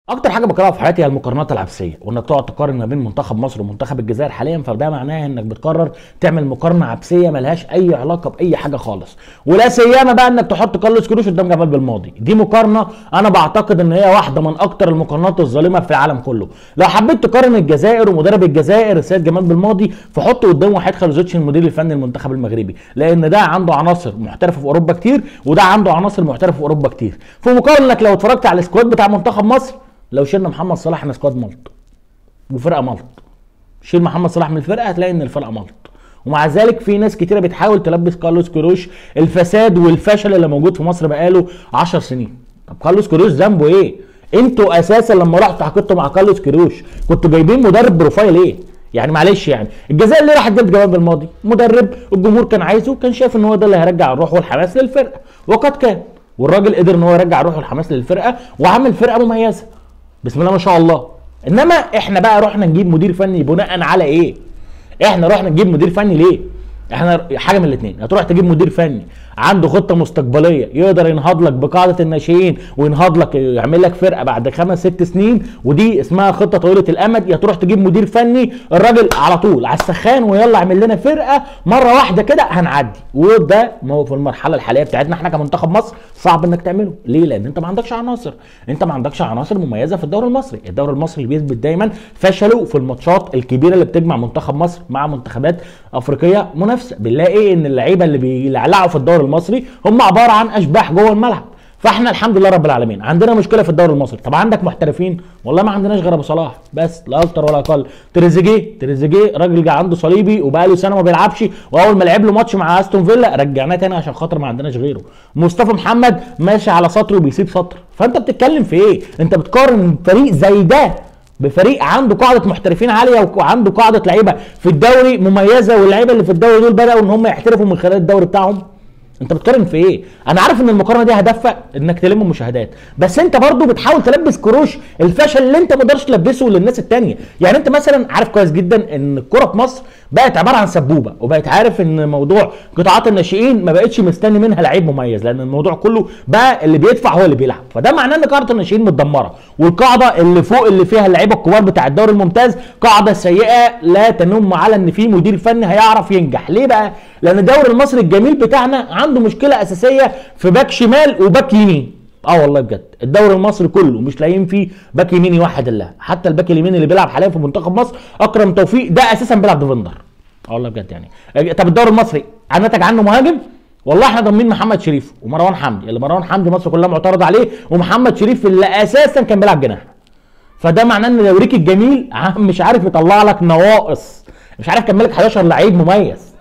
اكتر حاجه بكرهها في حياتي هي المقارنات العبثيه وانك تقعد تقارن ما بين منتخب مصر ومنتخب الجزائر حاليا فده معناه انك بتقرر تعمل مقارنه عبثيه ملهاش اي علاقه باي حاجه خالص ولا سيما بقى انك تحط كارلوس كروش قدام جمال بالماضي دي مقارنه انا بعتقد ان هي واحده من اكتر المقارنات الظالمه في العالم كله لو حبيت تقارن الجزائر ومدرب الجزائر السيد جمال بالماضي فحط قدام وحيد خلوزيتش المدير الفني للمنتخب المغربي لان ده عنده عناصر محترفه في اوروبا كتير وده عنده عناصر محترفه في اوروبا كتير في مقارنه انك لو اتفرجت على السكواد بتاع منتخب مصر لو شلنا محمد صلاح احنا سكواد ملط وفرقه ملط شيل محمد صلاح من الفرقه هتلاقي ان الفرقه ملط ومع ذلك في ناس كتيره بتحاول تلبس كارلوس كروش الفساد والفشل اللي موجود في مصر بقاله 10 سنين طب كارلوس كروش ذنبه ايه انتوا اساسا لما رحتوا حكيتوا مع كارلوس كروش كنتوا جايبين مدرب بروفايل ايه يعني معلش يعني الجزائر اللي راحت جابت جواب الماضي مدرب الجمهور كان عايزه كان شايف ان هو ده اللي هيرجع الروح والحماس للفرقه وقد كان والراجل قدر ان هو يرجع الروح والحماس للفرقه وعمل فرقه مميزه بسم الله ما شاء الله انما احنا بقى رحنا نجيب مدير فني بناء على ايه احنا رحنا نجيب مدير فني ليه احنا حاجه من الاثنين هتروح تجيب مدير فني عنده خطه مستقبليه يقدر ينهض لك بقاعده الناشئين وينهض لك يعمل لك فرقه بعد خمس ست سنين ودي اسمها خطه طويله الامد يا تروح تجيب مدير فني الراجل على طول على السخان ويلا اعمل لنا فرقه مره واحده كده هنعدي وده ما هو في المرحله الحاليه بتاعتنا احنا كمنتخب مصر صعب انك تعمله ليه لان انت ما عندكش عناصر انت ما عندكش عناصر مميزه في الدوري المصري الدوري المصري بيثبت دايما فشله في الماتشات الكبيره اللي بتجمع منتخب مصر مع منتخبات افريقيه منافسه بنلاقي ان اللعيبه اللي بيلعلعوا في الدوري المصري هم عباره عن اشباح جوه الملعب فاحنا الحمد لله رب العالمين عندنا مشكله في الدوري المصري طب عندك محترفين والله ما عندناش غير ابو صلاح بس لا اكتر ولا اقل تريزيجيه تريزيجيه راجل جه عنده صليبي وبقى له سنه ما بيلعبش واول ما لعب له ماتش مع استون فيلا رجعناه تاني عشان خاطر ما عندناش غيره مصطفى محمد ماشي على سطر وبيسيب سطر فانت بتتكلم في ايه انت بتقارن فريق زي ده بفريق عنده قاعده محترفين عاليه وعنده قاعده لعيبه في الدوري مميزه واللعيبه اللي في الدوري دول بداوا ان هم يحترفوا من خلال الدوري بتاعهم انت بتقارن في ايه انا عارف ان المقارنه دي هدفها انك تلم مشاهدات بس انت برضو بتحاول تلبس كروش الفشل اللي انت ما تقدرش تلبسه للناس التانية يعني انت مثلا عارف كويس جدا ان الكره في مصر بقت عباره عن سبوبه وبقت عارف ان موضوع قطاعات الناشئين ما بقتش مستني منها لعيب مميز لان الموضوع كله بقى اللي بيدفع هو اللي بيلعب فده معناه ان قاعده الناشئين متدمره والقاعده اللي فوق اللي فيها اللعيبه الكبار بتاع الدوري الممتاز قاعده سيئه لا تنم على ان في مدير فني هيعرف ينجح ليه بقى لان الدوري المصري الجميل بتاعنا عنده مشكله اساسيه في باك شمال وباك يمين اه والله بجد الدوري المصري كله مش لاقيين فيه باك يمين يوحد الله حتى الباك اليمين اللي بيلعب حاليا في منتخب مصر اكرم توفيق ده اساسا بيلعب ديفندر اه والله بجد يعني طب الدوري المصري نتج عنه مهاجم والله احنا ضامنين محمد شريف ومروان حمدي اللي مروان حمدي مصر كلها معترض عليه ومحمد شريف اللي اساسا كان بيلعب جناح فده معناه ان دوريك الجميل مش عارف يطلع لك نواقص مش عارف يكمل لك 11 لعيب مميز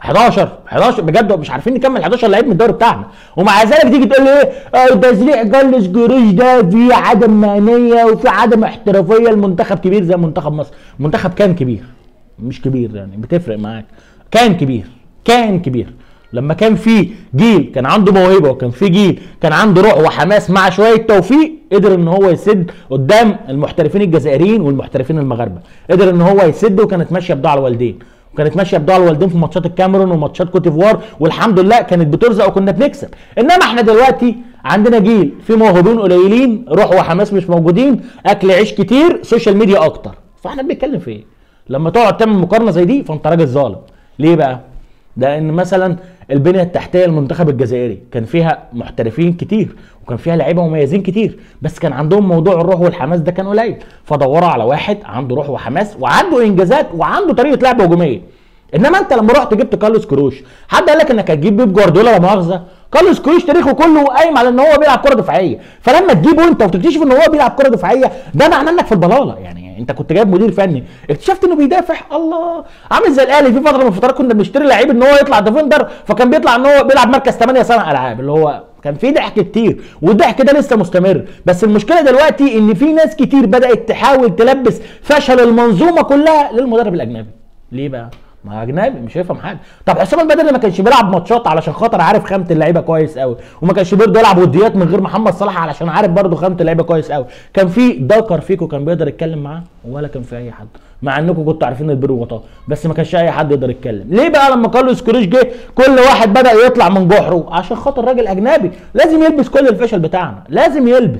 11 11 بجد مش عارفين نكمل 11 لعيب من الدوري بتاعنا ومع ذلك تيجي تقول لي ايه آه تزريع جلس جروش ده في عدم مهنيه وفي عدم احترافيه المنتخب كبير زي منتخب مصر منتخب كان كبير مش كبير يعني بتفرق معاك كان كبير كان كبير لما كان في جيل كان عنده موهبه وكان في جيل كان عنده روح وحماس مع شويه توفيق قدر ان هو يسد قدام المحترفين الجزائريين والمحترفين المغاربه قدر ان هو يسد وكانت ماشيه بضاعه الوالدين وكانت ماشيه بضاعه الوالدين في ماتشات الكاميرون وماتشات كوت ديفوار والحمد لله كانت بترزق وكنا بنكسب انما احنا دلوقتي عندنا جيل في موهوبين قليلين روح وحماس مش موجودين اكل عيش كتير سوشيال ميديا اكتر فاحنا بنتكلم في ايه لما تقعد تعمل مقارنه زي دي فانت راجل ظالم ليه بقى لان مثلا البنيه التحتيه للمنتخب الجزائري كان فيها محترفين كتير وكان فيها لعيبه مميزين كتير بس كان عندهم موضوع الروح والحماس ده كان قليل فدوروا على واحد عنده روح وحماس وعنده انجازات وعنده طريقه لعب هجوميه انما انت لما رحت جبت كارلوس كروش حد قال لك انك هتجيب بيب جوارديولا لا مؤاخذه كارلوس كروش تاريخه كله قايم على ان هو بيلعب كره دفاعيه فلما تجيبه انت وتكتشف ان هو بيلعب كره دفاعيه ده معناه انك في الضلاله يعني انت كنت جايب مدير فني اكتشفت انه بيدافع الله عامل زي الاهلي في فتره من الفترات كنا بنشتري لعيب ان هو يطلع ديفندر فكان بيطلع ان هو بيلعب مركز 8 صانع العاب اللي هو كان في ضحك كتير والضحك ده لسه مستمر بس المشكله دلوقتي ان في ناس كتير بدات تحاول تلبس فشل المنظومه كلها للمدرب الاجنبي ليه بقى ما اجنبي مش هيفهم حاجه طب حسام البدري ما كانش بيلعب ماتشات علشان خاطر عارف خامه اللعيبه كويس قوي وما كانش برضه يلعب وديات من غير محمد صلاح علشان عارف برضه خامه اللعيبه كويس قوي كان في دكر فيكو كان بيقدر يتكلم معاه ولا كان في اي حد مع انكم كنتوا عارفين البر وغطاه بس ما كانش اي حد يقدر يتكلم ليه بقى لما كارلوس كروش جه كل واحد بدا يطلع من جحره عشان خاطر راجل اجنبي لازم يلبس كل الفشل بتاعنا لازم يلبس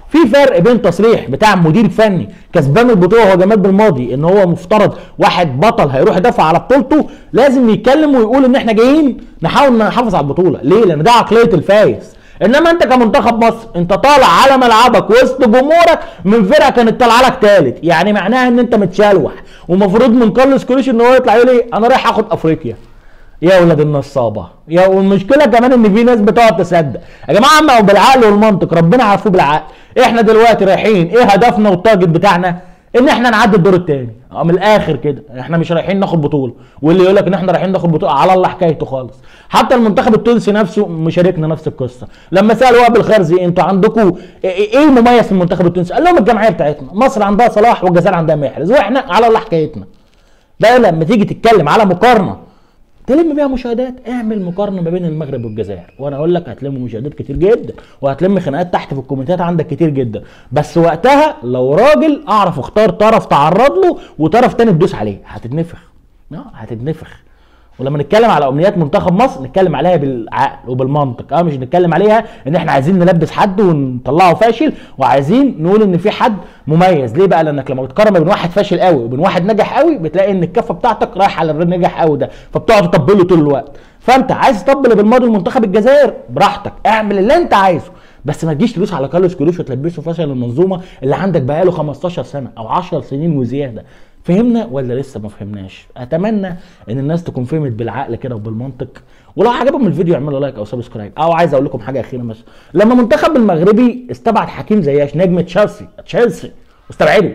في فرق بين تصريح بتاع مدير فني كسبان البطوله هو جمال بالماضي ان هو مفترض واحد بطل هيروح يدافع على بطولته لازم يتكلم ويقول ان احنا جايين نحاول نحافظ على البطوله ليه لان ده عقليه الفايز انما انت كمنتخب مصر انت طالع على ملعبك وسط جمهورك من فرقه كانت طالعه لك ثالث يعني معناها ان انت متشلوح ومفروض من كارلوس كوليش ان هو يطلع يقول ايه انا رايح اخد افريقيا يا ولاد النصابه يا والمشكله كمان ان في ناس بتقعد تصدق يا جماعه اما بالعقل والمنطق ربنا عارفوه بالعقل احنا دلوقتي رايحين ايه هدفنا والتارجت بتاعنا ان احنا نعدي الدور الثاني من الاخر كده احنا مش رايحين ناخد بطوله واللي يقول لك ان احنا رايحين ناخد بطوله على الله حكايته خالص حتى المنتخب التونسي نفسه مشاركنا نفس القصه لما سالوا وائل الخرزي انتوا عندكم ايه المميز في المنتخب التونسي قال لهم الجمعيه بتاعتنا مصر عندها صلاح والجزائر عندها محرز واحنا على الله حكايتنا بقى لما تيجي تتكلم على مقارنه تلم بيها مشاهدات اعمل مقارنه ما بين المغرب والجزائر وانا اقول لك هتلم مشاهدات كتير جدا وهتلم خناقات تحت في الكومنتات عندك كتير جدا بس وقتها لو راجل اعرف اختار طرف تعرض له وطرف تاني تدوس عليه هتتنفخ اه هتتنفخ ولما نتكلم على امنيات منتخب مصر نتكلم عليها بالعقل وبالمنطق اه مش نتكلم عليها ان احنا عايزين نلبس حد ونطلعه فاشل وعايزين نقول ان في حد مميز ليه بقى لانك لما بتقارن بين واحد فاشل قوي وبين واحد ناجح قوي بتلاقي ان الكفه بتاعتك رايحه على الناجح قوي ده فبتقعد تطبله طول الوقت فانت عايز تطبل بالماضي المنتخب الجزائر براحتك اعمل اللي انت عايزه بس ما تجيش تدوس على كارلوس كولوش وتلبسه فشل المنظومه اللي عندك بقاله 15 سنه او 10 سنين وزياده فهمنا ولا لسه ما فهمناش اتمنى ان الناس تكون فهمت بالعقل كده وبالمنطق ولو عجبهم الفيديو اعملوا لايك او سبسكرايب او عايز اقول لكم حاجه اخيره بس لما المنتخب المغربي استبعد حكيم زياش نجم تشيلسي تشيلسي واستبعده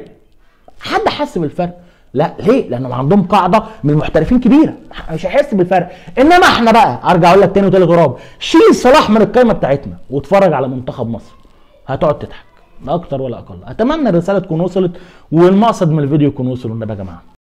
حد حس بالفرق لا ليه لانهم عندهم قاعده من المحترفين كبيره مش هيحس بالفرق انما احنا بقى ارجع اقول لك تاني وتالت غراب شيل صلاح من القائمه بتاعتنا واتفرج على منتخب مصر هتقعد تضحك لا اكتر ولا اقل اتمنى الرساله تكون وصلت والمقصد من الفيديو يكون وصل والنبي يا جماعه